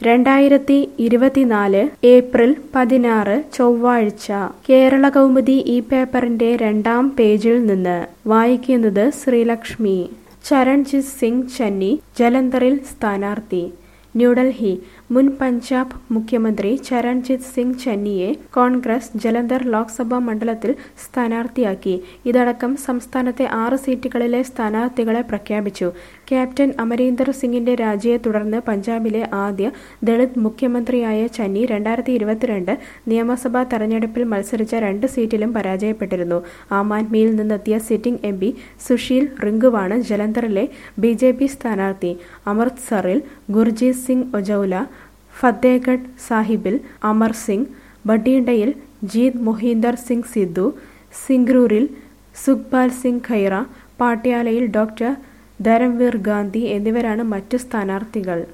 രണ്ടായിരത്തി ഇരുപത്തിനാല് ഏപ്രിൽ പതിനാറ് ചൊവ്വാഴ്ച കേരള കൗമുദി ഈ പേപ്പറിന്റെ രണ്ടാം പേജിൽ നിന്ന് വായിക്കുന്നത് ശ്രീലക്ഷ്മി ചരൺജിത് സിംഗ് ചന്നി ജലന്ധറിൽ സ്ഥാനാർത്ഥി ന്യൂഡൽഹി മുൻ പഞ്ചാബ് മുഖ്യമന്ത്രി ചരൺജിത് സിംഗ് ചന്നിയെ കോൺഗ്രസ് ജലന്ധർ ലോക്സഭാ മണ്ഡലത്തിൽ സ്ഥാനാർത്ഥിയാക്കി ഇതടക്കം സംസ്ഥാനത്തെ ആറ് സീറ്റുകളിലെ സ്ഥാനാർത്ഥികളെ പ്രഖ്യാപിച്ചു ക്യാപ്റ്റൻ അമരീന്ദർ സിംഗിന്റെ രാജിയെ തുടർന്ന് പഞ്ചാബിലെ ആദ്യ ദളിത് മുഖ്യമന്ത്രിയായ ചന്നി രണ്ടായിരത്തി ഇരുപത്തിരണ്ട് നിയമസഭാ തെരഞ്ഞെടുപ്പിൽ മത്സരിച്ച രണ്ട് സീറ്റിലും പരാജയപ്പെട്ടിരുന്നു ആം ആദ്മിയിൽ നിന്നെത്തിയ സിറ്റിംഗ് എം പി സുശീൽ റിങ്കുവാണ് ജലന്ധറിലെ ബി ജെ പി സ്ഥാനാർത്ഥി അമൃത്സറിൽ ഗുർജീത് സിംഗ് ഒജൌല ഫത്തേഗഡ് സാഹിബിൽ അമർ സിംഗ് ബഠിണ്ടയിൽ ജീത് മൊഹീന്ദർ സിംഗ് സിദ്ധു സിംഗ്രൂരിൽ സുഖ്പാൽ സിംഗ് ഖൈറ പാട്യാലയിൽ ഡോക്ടർ ധരംവീർ ഗാന്ധി എന്നിവരാണ് മറ്റു സ്ഥാനാർത്ഥികൾ